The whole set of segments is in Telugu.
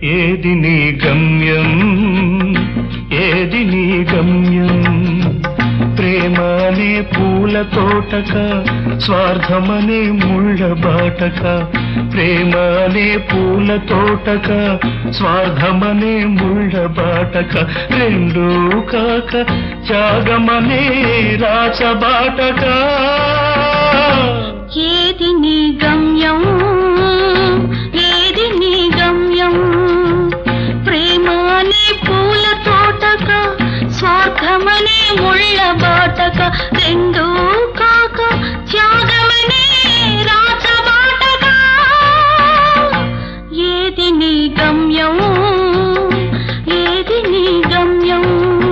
ఏది నీ గమ్యం ఏది నీ గమ్యం ప్రేమనే పూల తోటక స్వార్థమనే ముళ్ళ బాటక ప్రేమనే పూల తోటక స్వార్థమనే ముళ్ళ బాటక రెండూ కాక త్యాగమనే రాచబాటక ఏది నీ గమ్యం ఏది నీ గమ్యం ప్రేమని పూల తోటక స్వార్థమని ముళ్ళ బాటక రెండూ కాక త్యాగమని రాచబాటక ఏది నీ గమ్యం ఏది నీ గమ్యం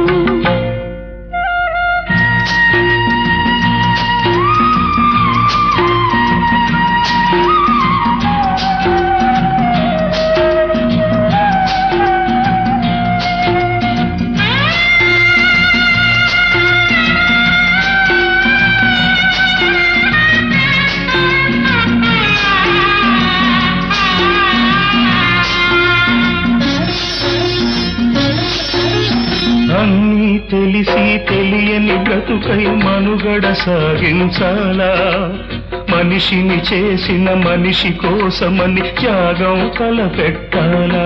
అన్నీ తెలిసి తెలియని బ్రతుకై మనుగడ సాగించాలా మనిషిని చేసిన మనిషి కోసమని త్యాగం తలపెట్టాలా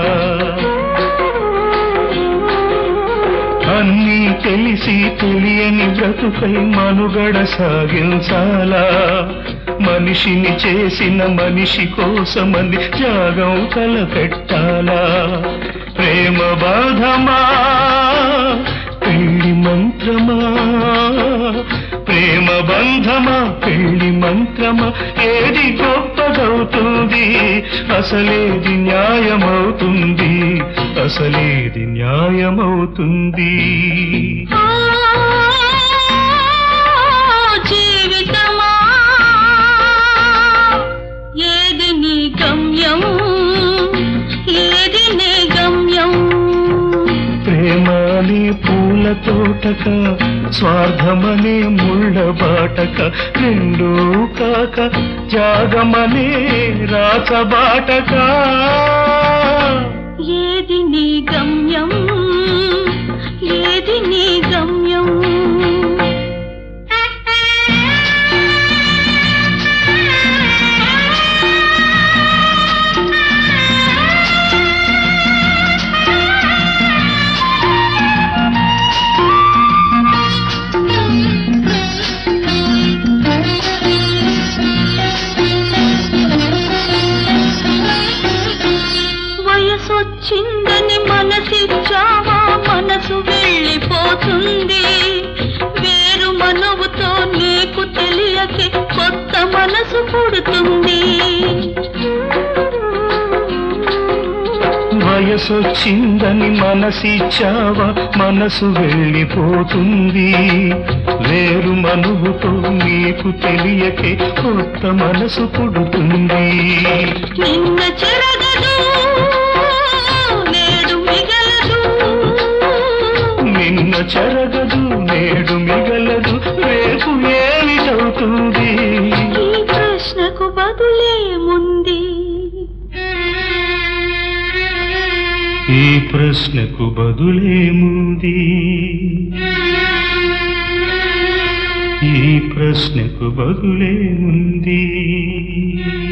అన్నీ తెలిసి తెలియని బ్రతుకై మనుగడ సాగించాలా మనిషిని చేసిన మనిషి కోసమని త్యాగం తలపెట్టాలా ప్రేమ బాధమా పెళ్లి మంత్రమా ప్రేమ బంధమా పెళ్లి మంత్రమా ఏది గొప్పదవుతుంది అసలేది న్యాయమవుతుంది అసలేది న్యాయమవుతుంది ఆ జీవితమా ఏది నీ గమ్యం ఏది నీ గమ్యం ప్రేమని పూల తోటక స్వార్థమనే ముళ్ళ బాటక రెండూ కాక త్యాగమనే రాచబాటక ఏది నీ గమ్యం ఏది నీ గమ్యం వయసొచ్చిందని మనసిచ్చావా మనసు వెళ్ళిపోతుంది వేరు మనవుతో నీకు తెలియకే కొత్త మనసు పుడుతుంది వయసొచ్చిందని మనసిచ్చావా మనసు వెళ్ళిపోతుంది వేరు మనువుతో నీకు తెలియకే కొత్త మనసు పుడుతుంది నిన్న చెరగదు నేడు మిగలదు నిన్న చెరగదు నేడు మిగలదు రేపు ఏమిటవుతుంది ఈ ప్రశ్నకు బదులేముంది ఈ ప్రశ్నకు బదులేముంది ఈ ప్రశ్నకు బదులేముంది